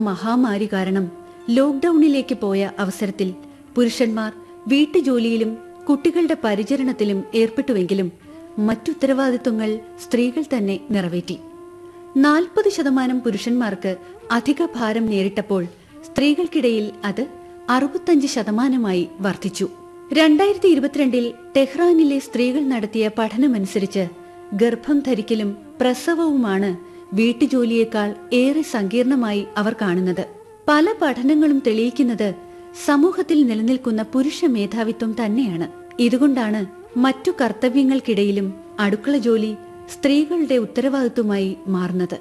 മഹാമാരി കാരണം ലോക്ഡൌണിലേക്ക് പോയ അവസരത്തിൽ പുരുഷന്മാർ വീട്ടുജോലിയിലും കുട്ടികളുടെ പരിചരണത്തിലും ഏർപ്പെട്ടുവെങ്കിലും മറ്റുത്തരവാദിത്വങ്ങൾ സ്ത്രീകൾ തന്നെ നിറവേറ്റി നാൽപ്പത് ശതമാനം പുരുഷന്മാർക്ക് അധിക ഭാരം നേരിട്ടപ്പോൾ സ്ത്രീകൾക്കിടയിൽ അത് അറുപത്തഞ്ച് ശതമാനമായി വർദ്ധിച്ചു രണ്ടായിരത്തി ഇരുപത്തിരണ്ടിൽ ടെഹ്റാനിലെ സ്ത്രീകൾ നടത്തിയ പഠനമനുസരിച്ച് ഗർഭം ധരിക്കലും പ്രസവവുമാണ് വീട്ടുജോലിയേക്കാൾ ഏറെ സങ്കീർണമായി അവർ കാണുന്നത് പല പഠനങ്ങളും തെളിയിക്കുന്നത് സമൂഹത്തിൽ നിലനിൽക്കുന്ന പുരുഷ മേധാവിത്വം തന്നെയാണ് ഇതുകൊണ്ടാണ് മറ്റു കർത്തവ്യങ്ങൾക്കിടയിലും അടുക്കള ജോലി സ്ത്രീകളുടെ ഉത്തരവാദിത്വമായി മാറുന്നത്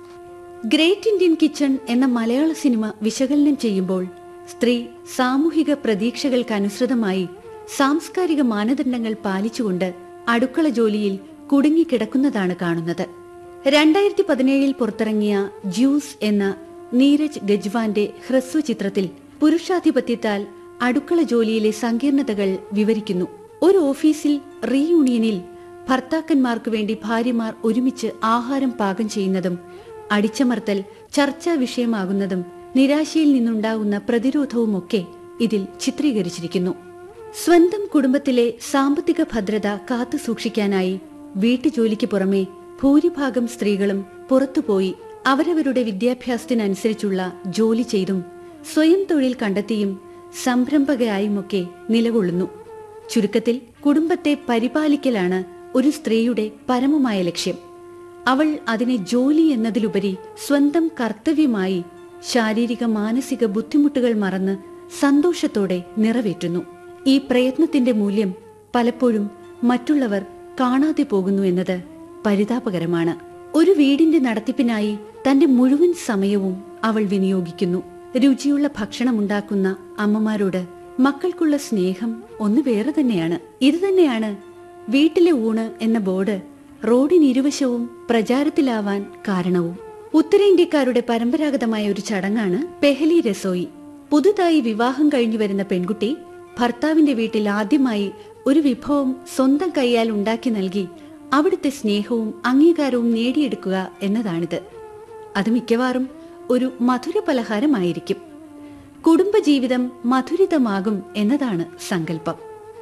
ഗ്രേറ്റ് ഇന്ത്യൻ കിച്ചൺ എന്ന മലയാള സിനിമ വിശകലനം ചെയ്യുമ്പോൾ സ്ത്രീ സാമൂഹിക പ്രതീക്ഷകൾക്കനുസൃതമായി സാംസ്കാരിക മാനദണ്ഡങ്ങൾ പാലിച്ചുകൊണ്ട് അടുക്കള ജോലിയിൽ കുടുങ്ങിക്കിടക്കുന്നതാണ് കാണുന്നത് രണ്ടായിരത്തി പതിനേഴിൽ പുറത്തിറങ്ങിയ ജ്യൂസ് എന്ന നീരജ് ഗജ്വാന്റെ ഹ്രസ്വ ചിത്രത്തിൽ പുരുഷാധിപത്യത്താൽ അടുക്കള ജോലിയിലെ സങ്കീർണതകൾ വിവരിക്കുന്നു ഒരു ഓഫീസിൽ റീയൂണിയനിൽ ഭർത്താക്കന്മാർക്കു വേണ്ടി ഭാര്യമാർ ഒരുമിച്ച് ആഹാരം പാകം ചെയ്യുന്നതും അടിച്ചമർത്തൽ ചർച്ചാ വിഷയമാകുന്നതും നിരാശയിൽ നിന്നുണ്ടാകുന്ന പ്രതിരോധവുമൊക്കെ ഇതിൽ ചിത്രീകരിച്ചിരിക്കുന്നു സ്വന്തം കുടുംബത്തിലെ സാമ്പത്തിക ഭദ്രത കാത്തു സൂക്ഷിക്കാനായി വീട്ടുജോലിക്ക് പുറമെ ഭൂരിഭാഗം സ്ത്രീകളും പുറത്തുപോയി അവരവരുടെ വിദ്യാഭ്യാസത്തിനനുസരിച്ചുള്ള ജോലി ചെയ്തും സ്വയം തൊഴിൽ കണ്ടെത്തിയും സംരംഭകയായുമൊക്കെ നിലകൊള്ളുന്നു ചുരുക്കത്തിൽ കുടുംബത്തെ പരിപാലിക്കലാണ് ഒരു സ്ത്രീയുടെ പരമമായ ലക്ഷ്യം അവൾ അതിനെ ജോലി എന്നതിലുപരി സ്വന്തം കർത്തവ്യമായി ശാരീരിക മാനസിക ബുദ്ധിമുട്ടുകൾ മറന്ന് സന്തോഷത്തോടെ നിറവേറ്റുന്നു ഈ പ്രയത്നത്തിന്റെ മൂല്യം പലപ്പോഴും മറ്റുള്ളവർ കാണാതെ പോകുന്നു എന്നത് പരിതാപകരമാണ് ഒരു വീടിന്റെ നടത്തിപ്പിനായി തന്റെ മുഴുവൻ സമയവും അവൾ വിനിയോഗിക്കുന്നു രുചിയുള്ള ഭക്ഷണമുണ്ടാക്കുന്ന അമ്മമാരോട് മക്കൾക്കുള്ള സ്നേഹം ഒന്ന് വേറെ തന്നെയാണ് ഇത് തന്നെയാണ് വീട്ടിലെ ഊണ് എന്ന ബോർഡ് റോഡിനിരുവശവും പ്രചാരത്തിലാവാൻ കാരണവും ഉത്തരേന്ത്യക്കാരുടെ പരമ്പരാഗതമായ ഒരു ചടങ്ങാണ് പെഹലി രസോയി പുതുതായി വിവാഹം കഴിഞ്ഞു വരുന്ന പെൺകുട്ടി ഭർത്താവിന്റെ വീട്ടിൽ ആദ്യമായി ഒരു വിഭവം സ്വന്തം കൈയാൽ ഉണ്ടാക്കി നൽകി അവിടുത്തെ സ്നേഹവും അംഗീകാരവും നേടിയെടുക്കുക എന്നതാണിത് അത് മിക്കവാറും ഒരു മധുര പലഹാരമായിരിക്കും കുടുംബജീവിതം മധുരിതമാകും എന്നതാണ് സങ്കല്പം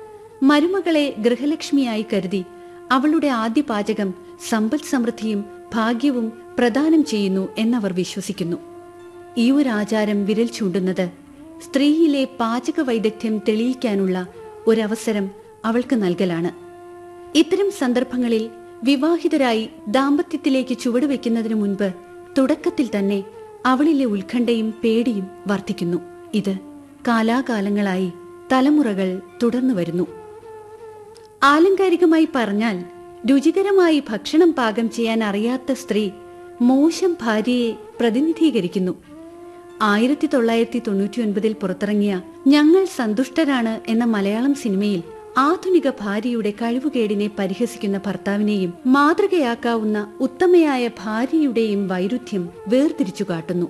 മരുമകളെ ഗൃഹലക്ഷ്മിയായി കരുതി അവളുടെ ആദ്യ പാചകം സമ്പൽ സമൃദ്ധിയും ഭാഗ്യവും പ്രദാനം ചെയ്യുന്നു എന്നവർ വിശ്വസിക്കുന്നു ഈ ഒരു ആചാരം വിരൽ ചൂണ്ടുന്നത് സ്ത്രീയിലെ പാചക വൈദഗ്ധ്യം തെളിയിക്കാനുള്ള ഒരവസരം അവൾക്ക് നൽകലാണ് ഇത്തരം സന്ദർഭങ്ങളിൽ വിവാഹിതരായി ദാമ്പത്യത്തിലേക്ക് ചുവടുവെക്കുന്നതിനു മുൻപ് തുടക്കത്തിൽ തന്നെ അവളിലെ ഉത്കണ്ഠയും പേടിയും വർദ്ധിക്കുന്നു ഇത് കാലാകാലങ്ങളായി തലമുറകൾ തുടർന്നു വരുന്നു ആലങ്കാരികമായി പറഞ്ഞാൽ രുചികരമായി ഭക്ഷണം പാകം ചെയ്യാൻ അറിയാത്ത സ്ത്രീ മോശം ഭാര്യയെ പ്രതിനിധീകരിക്കുന്നു ആയിരത്തി തൊള്ളായിരത്തി തൊണ്ണൂറ്റി ഒൻപതിൽ പുറത്തിറങ്ങിയ ഞങ്ങൾ സന്തുഷ്ടരാണ് എന്ന മലയാളം സിനിമയിൽ ആധുനിക ഭാര്യയുടെ കഴിവുകേടിനെ പരിഹസിക്കുന്ന ഭർത്താവിനെയും മാതൃകയാക്കാവുന്ന ഉത്തമയായ ഭാര്യയുടെയും വൈരുദ്ധ്യം വേർതിരിച്ചു കാട്ടുന്നു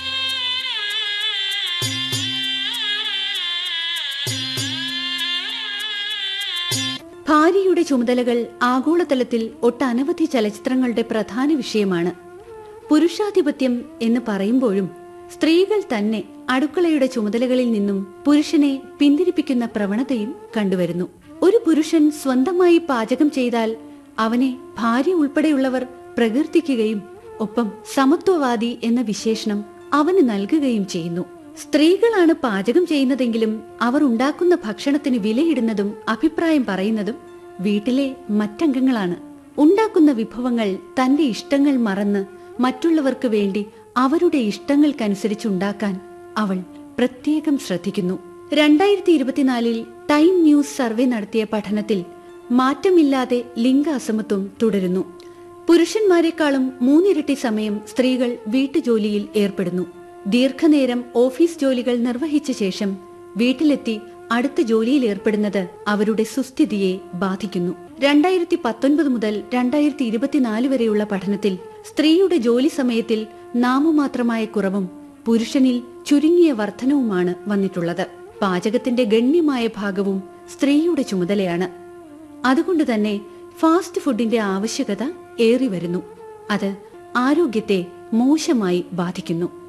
ഭാര്യയുടെ ചുമതലകൾ ആഗോളതലത്തിൽ ഒട്ടനവധി ചലച്ചിത്രങ്ങളുടെ പ്രധാന വിഷയമാണ് പുരുഷാധിപത്യം എന്ന് പറയുമ്പോഴും സ്ത്രീകൾ തന്നെ അടുക്കളയുടെ ചുമതലകളിൽ നിന്നും പുരുഷനെ പിന്തിരിപ്പിക്കുന്ന പ്രവണതയും കണ്ടുവരുന്നു ഒരു പുരുഷൻ സ്വന്തമായി പാചകം ചെയ്താൽ അവനെ ഭാര്യ ഉൾപ്പെടെയുള്ളവർ പ്രകീർത്തിക്കുകയും ഒപ്പം സമത്വവാദി എന്ന വിശേഷണം അവന് നൽകുകയും ചെയ്യുന്നു സ്ത്രീകളാണ് പാചകം ചെയ്യുന്നതെങ്കിലും അവർ ഉണ്ടാക്കുന്ന ഭക്ഷണത്തിന് വിലയിടുന്നതും അഭിപ്രായം പറയുന്നതും വീട്ടിലെ മറ്റംഗങ്ങളാണ് ഉണ്ടാക്കുന്ന വിഭവങ്ങൾ തന്റെ ഇഷ്ടങ്ങൾ മറന്ന് മറ്റുള്ളവർക്ക് വേണ്ടി അവരുടെ ഇഷ്ടങ്ങൾക്കനുസരിച്ച് ഉണ്ടാക്കാൻ അവൾ പ്രത്യേകം ശ്രദ്ധിക്കുന്നു രണ്ടായിരത്തി ഇരുപത്തിനാലിൽ ടൈം ന്യൂസ് സർവേ നടത്തിയ പഠനത്തിൽ മാറ്റമില്ലാതെ ലിംഗ അസമത്വം തുടരുന്നു പുരുഷന്മാരെക്കാളും മൂന്നിരട്ടി സമയം സ്ത്രീകൾ വീട്ടുജോലിയിൽ ഏർപ്പെടുന്നു ദീർഘനേരം ഓഫീസ് ജോലികൾ നിർവഹിച്ച ശേഷം വീട്ടിലെത്തി അടുത്ത ജോലിയിൽ ഏർപ്പെടുന്നത് അവരുടെ സുസ്ഥിതിയെ ബാധിക്കുന്നു രണ്ടായിരത്തി പത്തൊൻപത് മുതൽ രണ്ടായിരത്തി ഇരുപത്തിനാല് വരെയുള്ള പഠനത്തിൽ സ്ത്രീയുടെ ജോലി സമയത്തിൽ നാമമാത്രമായ കുറവും പുരുഷനിൽ ചുരുങ്ങിയ വർധനവുമാണ് വന്നിട്ടുള്ളത് പാചകത്തിന്റെ ഗണ്യമായ ഭാഗവും സ്ത്രീയുടെ ചുമതലയാണ് അതുകൊണ്ട് തന്നെ ഫാസ്റ്റ് ഫുഡിന്റെ ആവശ്യകത ഏറി വരുന്നു അത് ആരോഗ്യത്തെ മോശമായി ബാധിക്കുന്നു